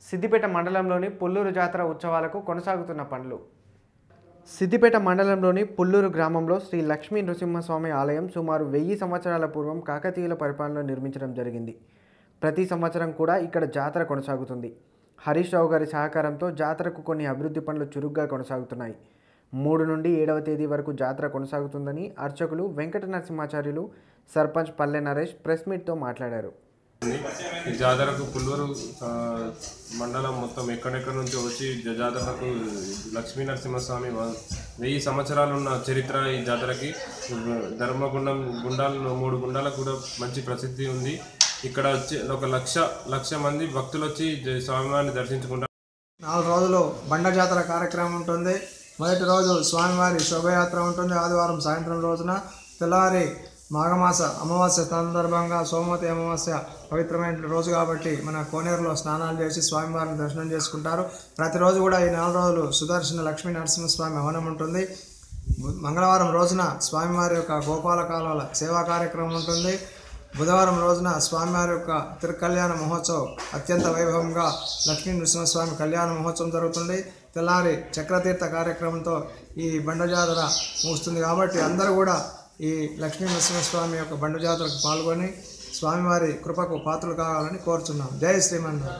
సిద్దిపేట మండలంలోని పుల్లూరు జాతర ఉత్సవాలకు కొనసాగుతున్న పనులు సిద్దిపేట మండలంలోని పుల్లూరు గ్రామంలో శ్రీ లక్ష్మీ నృసింహస్వామి ఆలయం సుమారు వెయ్యి సంవత్సరాల పూర్వం కాకతీయుల పరిపాలనలో నిర్మించడం జరిగింది ప్రతి సంవత్సరం కూడా ఇక్కడ జాతర కొనసాగుతుంది హరీష్ రావు గారి సహకారంతో జాతరకు కొన్ని అభివృద్ధి పనులు చురుగ్గా కొనసాగుతున్నాయి మూడు నుండి ఏడవ తేదీ వరకు జాతర కొనసాగుతుందని అర్చకులు వెంకట నరసింహాచార్యులు సర్పంచ్ పల్లె నరేష్ ప్రెస్ మీట్తో మాట్లాడారు ఉంది. ఈ జాతరకు పుల్లూరు ఆ, మండలం మొత్తం ఎక్కడెక్కడ నుంచి వచ్చి జ- జాతరకు లక్ష్మీ నరసింహస్వామి వ- వెయ్యి సంవత్సరాలు ఉన్న చరిత్ర ఈ జాతరకి ధర్మగుండం గుండాలు మూడు గుండాలకు కూడా మంచి ప్రసిద్ధి ఉంది ఇక్కడ వచ్చి ఒక లక్ష లక్ష మంది భక్తులు వచ్చి జ- స్వామివారిని దర్శించుకుంటారు నాలుగు రోజులు బండ జాతర కార్యక్రమం ఉంటుంది మొదటి రోజు స్వామివారి శోభయాత్ర ఉంటుంది ఆదివారం సాయంత్రం రోజున తెల్లారి మాఘమాస అమావాస్య సందర్భంగా సోమవతి అమావాస్య పవిత్రమైన రోజు కాబట్టి మన కోనేరులో స్నానాలు చేసి స్వామివారిని దర్శనం చేసుకుంటారు ప్రతిరోజు కూడా ఈ నాలుగు రోజులు సుదర్శన లక్ష్మీ నరసింహస్వామి హవనం ఉంటుంది మంగళవారం రోజున స్వామివారి యొక్క గోపాలకాల సేవా కార్యక్రమం ఉంటుంది బుధవారం రోజున స్వామివారి యొక్క తిరుకల్యాణ మహోత్సవం అత్యంత వైభవంగా లక్ష్మీ నృసింహస్వామి కళ్యాణ మహోత్సవం జరుగుతుంది తెల్లారి చక్రతీర్థ కార్యక్రమంతో ఈ బండ జాతర ముగుస్తుంది కాబట్టి అందరూ కూడా ఈ లక్ష్మీ నరసింహస్వామి యొక్క బండ జాతరకు పాల్గొని స్వామివారి కృపకు పాత్రలు కావాలని కోరుచున్నాం జై శ్రీమన్నారాయణ